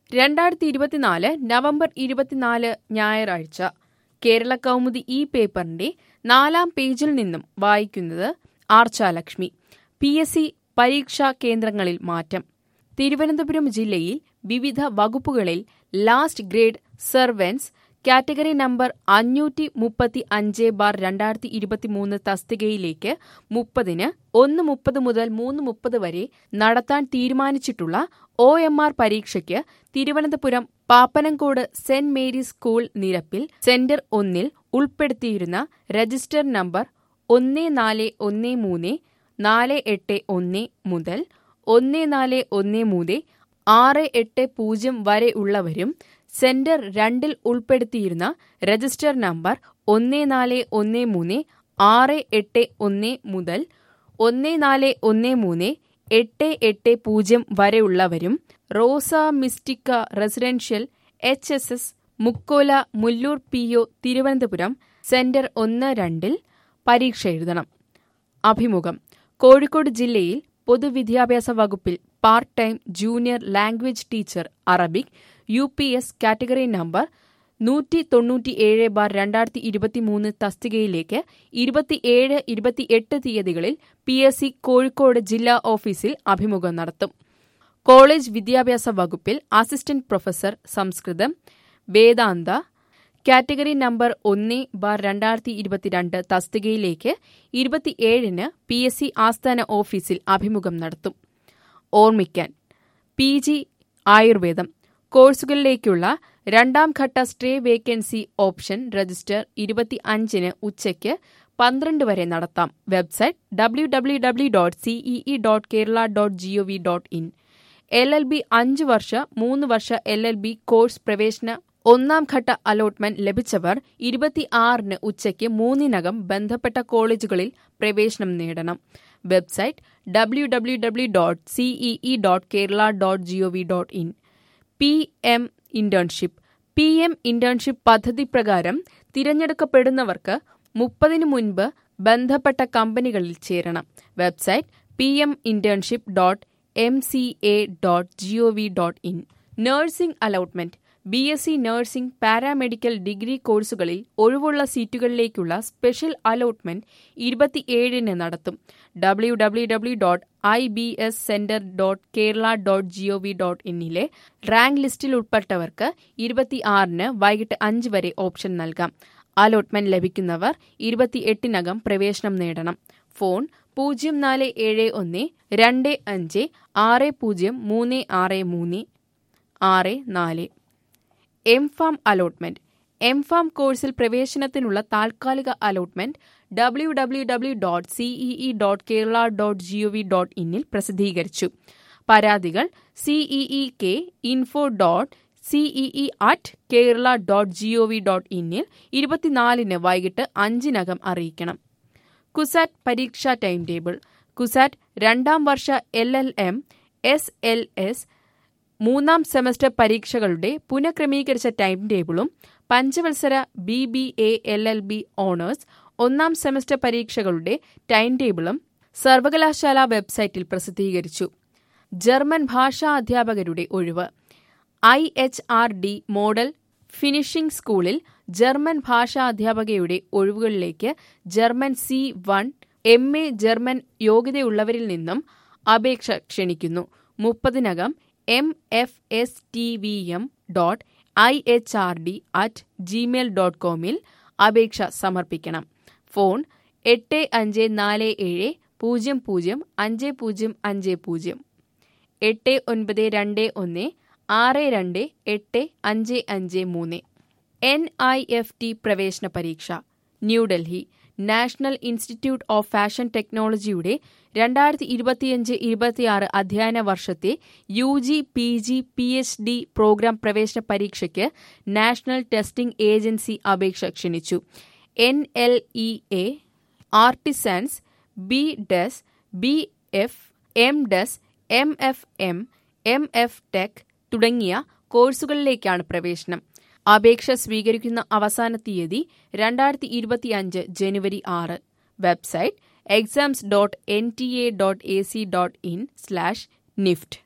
രണ്ടായിരത്തി ഇരുപത്തിനാല് നവംബർ ഇരുപത്തിനാല് ഞായറാഴ്ച കേരള കൗമുദി ഈ പേപ്പറിന്റെ നാലാം പേജിൽ നിന്നും വായിക്കുന്നത് ആർച്ചാലക്ഷ്മി പി എസ് സി പരീക്ഷാ കേന്ദ്രങ്ങളിൽ മാറ്റം തിരുവനന്തപുരം ജില്ലയിൽ വിവിധ വകുപ്പുകളിൽ last grade servants category number അഞ്ഞൂറ്റി മുപ്പത്തി അഞ്ച് ബാർ രണ്ടായിരത്തി ഇരുപത്തിമൂന്ന് തസ്തികയിലേക്ക് മുപ്പതിന് ഒന്ന് മുപ്പത് മുതൽ മൂന്ന് മുപ്പത് വരെ നടത്താൻ തീരുമാനിച്ചിട്ടുള്ള ഒ എം ആർ പരീക്ഷയ്ക്ക് Thiruvananthapuram Pappanamcode saint Mary's school നിരപ്പിൽ സെന്റർ ഒന്നിൽ ഉൾപ്പെടുത്തിയിരുന്ന രജിസ്റ്റർ നമ്പർ ഒന്ന് നാല് ഒന്ന് മൂന്ന് നാല് എട്ട് ഒന്ന് മുതൽ ഒന്ന് നാല് ഒന്ന് മൂന്ന് ആറ് എട്ട് പൂജ്യം വരെ ഉള്ളവരും സെന്റർ രണ്ടിൽ ഉൾപ്പെടുത്തിയിരുന്ന രജിസ്റ്റർ നമ്പർ ഒന്ന് നാല് ഒന്ന് മൂന്ന് ആറ് എട്ട് ഒന്ന് മുതൽ ഒന്ന് നാല് ഒന്ന് മൂന്ന് എട്ട് എട്ട് പൂജ്യം വരെയുള്ളവരും Rosa Mystica residential H S S Mukkola Mullur P O Thiruvananthapuram centre ഒന്ന് രണ്ടിൽ പരീക്ഷ എഴുതണം അഭിമുഖം കോഴിക്കോട് ജില്ലയിൽ പൊതുവിദ്യാഭ്യാസ വകുപ്പിൽ part time junior language teacher Arabic U P S category number നൂറ്റി തൊണ്ണൂറ്റിയേഴ് ബാർ രണ്ടായിരത്തി ഇരുപത്തിമൂന്ന് തസ്തികയിലേക്ക് ഇരുപത്തിയേഴ് ഇരുപത്തിയെട്ട് തീയതികളിൽ പി എസ് സി കോഴിക്കോട് ജില്ലാ ഓഫീസിൽ അഭിമുഖം നടത്തും കോളേജ് വിദ്യാഭ്യാസ വകുപ്പിൽ അസിസ്റ്റന്റ് പ്രൊഫസർ സംസ്കൃതം വേദാന്ത കാറ്റഗറി നമ്പർ ഒന്ന് ബാർ രണ്ടായിരത്തി ഇരുപത്തിരണ്ട് തസ്തികയിലേക്ക് ഇരുപത്തിയേഴിന് പി എസ് സി ആസ്ഥാന ഓഫീസിൽ അഭിമുഖം നടത്തും ഓർമ്മിക്കാൻ പി ജി ആയുർവേദം കോഴ്സുകളിലേക്കുള്ള രണ്ടാം ഘട്ട സ്റ്റേ വേക്കൻസി ഓപ്ഷൻ രജിസ്റ്റർ ഇരുപത്തി അഞ്ചിന് ഉച്ചയ്ക്ക് പന്ത്രണ്ട് വരെ നടത്താം website W W W dot CEE dot Kerala dot G O V dot in L L B അഞ്ച് വർഷ മൂന്ന് വർഷ എൽ എൽ ബി കോഴ്സ് പ്രവേശന ഒന്നാം ഘട്ട അലോട്ട്മെന്റ് ലഭിച്ചവർ ഇരുപത്തിയാറിന് ഉച്ചയ്ക്ക് മൂന്നിനകം ബന്ധപ്പെട്ട കോളേജുകളിൽ പ്രവേശനം നേടണം website W W W dot CEE dot Kerala dot G O V dot in P M internship P M internship പദ്ധതി പ്രകാരം തിരഞ്ഞെടുക്കപ്പെടുന്നവർക്ക് മുപ്പതിനു മുൻപ് ബന്ധപ്പെട്ട കമ്പനികളിൽ ചേരണം website P M internship dot M C A dot G O V dot in nursing allotment B S C nursing paramedical degree കോഴ്സുകളിൽ ഒഴിവുള്ള സീറ്റുകളിലേക്കുള്ള സ്പെഷ്യൽ അലോട്ട്മെന്റ് ഇരുപത്തിയേഴിന് നടത്തും W W W dot I B S centre dot Kerala dot G O V dot ഇന്നിലെ rank ലിസ്റ്റിൽ ഉൾപ്പെട്ടവർക്ക് ഇരുപത്തിയാറിന് വൈകിട്ട് അഞ്ച് വരെ ഓപ്ഷൻ നൽകാം അലോട്ട്മെന്റ് ലഭിക്കുന്നവർ ഇരുപത്തിയെട്ടിനകം പ്രവേശനം നേടണം ഫോൺ പൂജ്യം നാല് ഏഴ് ഒന്ന് രണ്ട് അഞ്ച് ആറ് പൂജ്യം മൂന്ന് ആറ് മൂന്ന് ആറ് നാല് M pharm allotment M pharm കോഴ്സിൽ പ്രവേശനത്തിനുള്ള താൽക്കാലിക allotment W W W dot CEE dot Kerala dot G O V dot ഇന്നിൽ പ്രസിദ്ധീകരിച്ചു പരാതികൾ CEE K info dot CEE at Kerala dot G O V dot ഇന്നിൽ ഇരുപത്തിനാലിന് വൈകിട്ട് അഞ്ചിനകം അറിയിക്കണം കുസാറ്റ് പരീക്ഷാ ടൈം ടേബിൾ കുസാറ്റ് രണ്ടാം വർഷ L L M S L S മൂന്നാം സെമസ്റ്റർ പരീക്ഷകളുടെ പുനഃക്രമീകരിച്ച ടൈം ടേബിളും പഞ്ചവത്സര B B A L L B honours ഒന്നാം സെമസ്റ്റർ പരീക്ഷകളുടെ ടൈം ടേബിളും സർവകലാശാല വെബ്സൈറ്റിൽ പ്രസിദ്ധീകരിച്ചു ജർമ്മൻ ഭാഷാ അധ്യാപകരുടെ ഒഴിവ് I H R D model finishing സ്കൂളിൽ ജർമ്മൻ ഭാഷാ അധ്യാപകയുടെ ഒഴിവുകളിലേക്ക് German C one M A German യോഗ്യതയുള്ളവരിൽ നിന്നും അപേക്ഷ ക്ഷണിക്കുന്നു മുപ്പതിനകം M F S T V M dot I H R D at Gmail dot കോമിൽ അപേക്ഷ സമർപ്പിക്കണം ഫോൺ എട്ട് അഞ്ച് നാല് ഏഴ് പൂജ്യം പൂജ്യം അഞ്ച് പൂജ്യം അഞ്ച് പൂജ്യം എട്ട് ഒൻപത് രണ്ട് ഒന്ന് ആറ് രണ്ട് എട്ട് അഞ്ച് അഞ്ച് മൂന്ന് എൻ ഐ എഫ് ടി പ്രവേശന പരീക്ഷ New Delhi national institute of fashion ടെക്നോളജിയുടെ രണ്ടായിരത്തി ഇരുപത്തിയഞ്ച് ഇരുപത്തിയാറ് അധ്യയന വർഷത്തെ U G P G P H D programme പ്രവേശന പരീക്ഷയ്ക്ക് നാഷണൽ ടെസ്റ്റിംഗ് ഏജൻസി അപേക്ഷ ക്ഷണിച്ചു N L E A artisans B Des B F M Des M F M M F Tech തുടങ്ങിയ കോഴ്സുകളിലേക്കാണ് പ്രവേശനം അപേക്ഷ സ്വീകരിക്കുന്ന അവസാന തീയതി രണ്ടായിരത്തി ഇരുപത്തിയഞ്ച് ജനുവരി ആറ് website exams dot N T A dot A C dot in slash NEFT